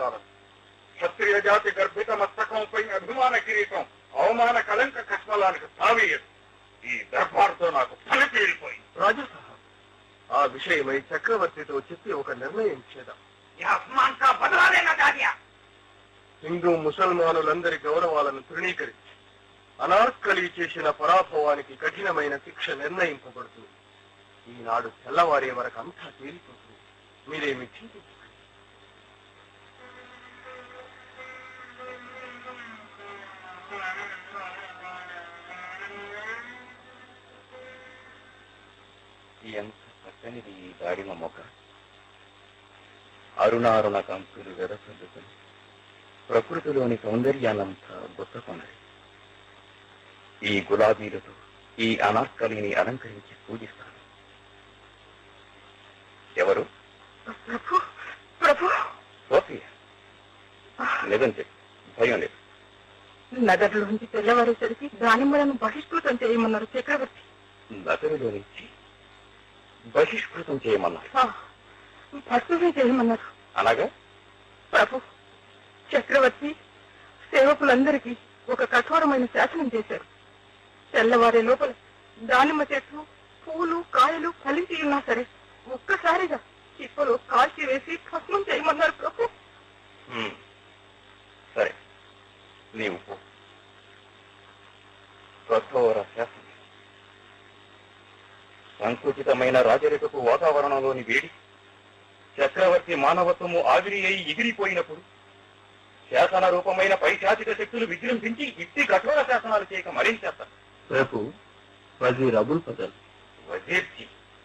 చాలదు క్షత్రియ జాతి గర్భిత మస్తకంపై అభిమాన కిరీటం అవమాన కలంక కష్మలానికి తావీయదు ఈ దర్బార్తో నాకు పని తీరిపోయింది రాజసహ ఆ విషయమై చక్రవర్తితో చెప్పి ఒక నిర్ణయం చేద్దాం హిందూ ముసల్మానులందరి గౌరవాలను తృణీకరించి అనార్కలి చేసిన పరాభవానికి కఠినమైన శిక్ష నిర్ణయింపబడుతుంది ఈనాడు తెల్లవారే వరకు అంతా తేలిపోతుంది మీరేమి చింతించకండి ఎంత చక్కనిది ఈ దాడిమ మొక్క అరుణారుణ కంపులు వెదసల్లుకుని ప్రకృతిలోని సౌందర్యాన్నంతా గుత్తకొన్నది ఈ గులాబీలతో ఈ అనార్కలిని అలంకరించి పూజిస్తాను ఎవరు ప్రభు ప్రభు సోఫియా నిజం చెప్పు భయం లేదు నగర్లోంచి తెల్లవారేసరికి దానిమ్మలను బహిష్కృతం చేయమన్నారు చక్రవర్తి నగరులో నుంచి బహిష్కృతం చేయమన్నారు ఆ, భస్మమే చేయమన్నారు అనగా ప్రభు చక్రవర్తి సేవకులందరికీ ఒక కఠోరమైన శాసనం చేశారు తెల్లవారే లోపల దానిమ్మ చెట్లు పూలు కాయలు ఫలించి ఉన్నా సరే ఒక్కసారిగా చిప్పలో కాల్చి వేసి భస్మం చేయమన్నారు ప్రభు హ్మ్. సరే నీవు పో కఠోర శాసనం సంకుచితమైన రాజరికపు వాతావరణంలోని వేడి చక్రవర్తి మానవత్వము ఆవిరి అయి ఎగిరిపోయినప్పుడు శాసన రూపమైన పైశాచిక శక్తులు విజృంభించి ఇట్టి కఠోర శాసనాలు చేయక మరేం చేస్తారు రేపు వజీర్ అబుల్ ఫజల్ వజీర్చి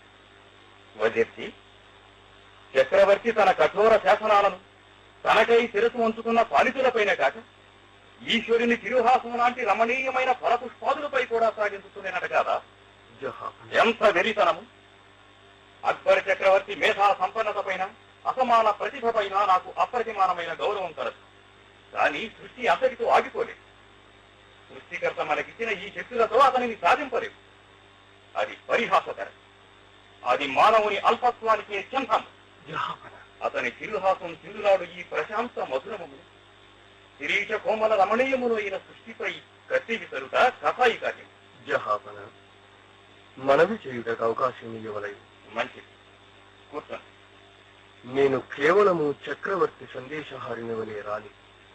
వజీర్చి చక్రవర్తి తన కఠోర శాసనాలను తనకై శిరసు ఉంచుకున్న పాలితులపైన కాక ఈశ్వరుని తిరుహాసం లాంటి రమణీయమైన ఫలపుష్పాదులపై కూడా సాగించుకునేనట కాదా జహాపన ఎంత వెరితనము అక్బర్ చక్రవర్తి మేధా సంపన్నత పైన అసమాన ప్రతిభ పైన నాకు అప్రతిమానమైన గౌరవం కలదు కానీ సృష్టి అంతటితో ఆగిపోలేదు సృష్టికర్త మనకిచ్చిన ఈ శక్తులతో అతనిని సాధింపలేవు అది పరిహాసకరం అది మానవుని అల్పత్వానికి చిహ్నం జహాపన అతని చిరుహాసం చిరులాడు ఈ ప్రశాంత మధురములు శిరీష కోమల రమణీయములు అయిన సృష్టిపై కత్తి విసరుట కసాయి కార్యం జహాపన మనవి చేయుటకు అవకాశం ఇవ్వలేదు మంచిది కూర్చోండి నేను కేవలము చక్రవర్తి సందేశహారిని వలె రాలి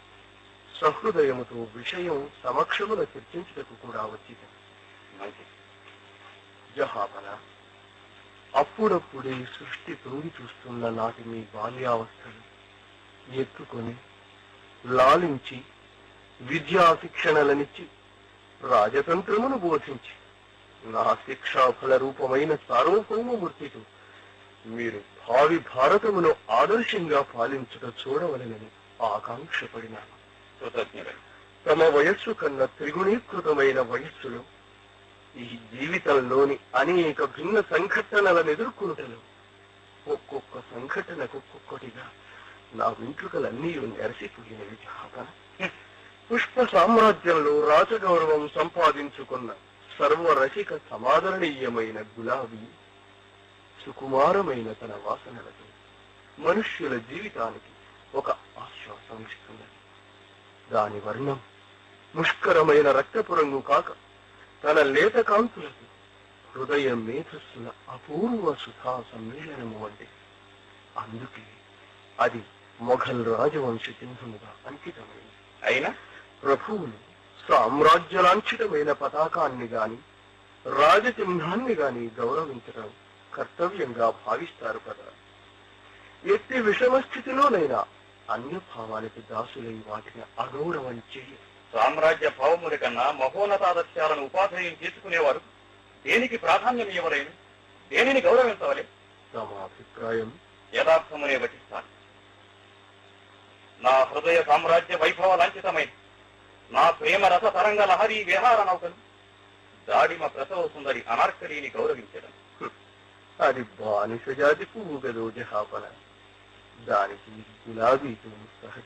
సహృదయముతో విషయం సమక్షమున చర్చించుటకు కూడా వచ్చింది మంచిది జహాపన అప్పుడప్పుడే సృష్టి తొంగి చూస్తున్న నాటి మీ బాల్యావస్థలు ఎత్తుకొని లాలించి విద్యా శిక్షణలనిచ్చి రాజతంత్రమును బోధించి నా శిక్షాఫల రూపమైన సార్వభౌమమూర్తితో మీరు భావి భారతమును ఆదర్శంగా పాలించుట చూడవలనని ఆకాంక్షపడినాను కృతజ్ఞుడు తమ వయస్సు కన్నా త్రిగుణీకృతమైన వయస్సులో ఈ జీవితంలోని అనేక భిన్న సంఘటనలను ఎదుర్కొనుటలో ఒక్కొక్క సంఘటనకు ఒక్కొక్కటిగా నా వెంట్రుకలన్నీ నెరసిపోయినవి జాగా పుష్ప సామ్రాజ్యంలో రాజగౌరవం సంపాదించుకున్న సర్వరసిక సమాదరణీయమైన గులాబీ సుకుమారమైన తన వాసనలతో మనుష్యుల జీవితానికి ఒక ఆశ్వాసం ఇస్తున్నది దాని వర్ణం ముష్కరమైన రక్తపు రంగు కాక తన లేత కాంతులకు హృదయ మేధస్సుల అపూర్వ సుధా సమ్మేళనము వంటి అందుకే అది మొఘల్ రాజవంశ చిహ్నముగా అంకితమైంది అయినా ప్రభువులు సామ్రాజ్యలాంఛితమైన పతాకాన్ని గాని రాజచిహ్నాన్ని గాని గౌరవించడం కర్తవ్యంగా భావిస్తారు కదా ఎట్టి విషమ స్థితిలోనైనా అన్యభావానికి దాసులై వాటిని అగౌరవం చేయరు సామ్రాజ్య భావముల కన్నా మహోన్నతాదర్శాలను ఉపాధేయం చేసుకునేవారు దేనికి ప్రాధాన్యం ఇవ్వలేను దేనిని గౌరవించవలే తమ అభిప్రాయం యథార్థమునే వచిస్తాను నా హృదయ సామ్రాజ్య వైభవ లాంఛితమైన నా ప్రేమ రస తరంగ లహరి విహార నౌకను దాడిమ ప్రసవ సుందరి అనార్కలిని గౌరవించడం అది బానిస జాతి పువ్వు గదో జహాపన దానికి గులాబీతో సహ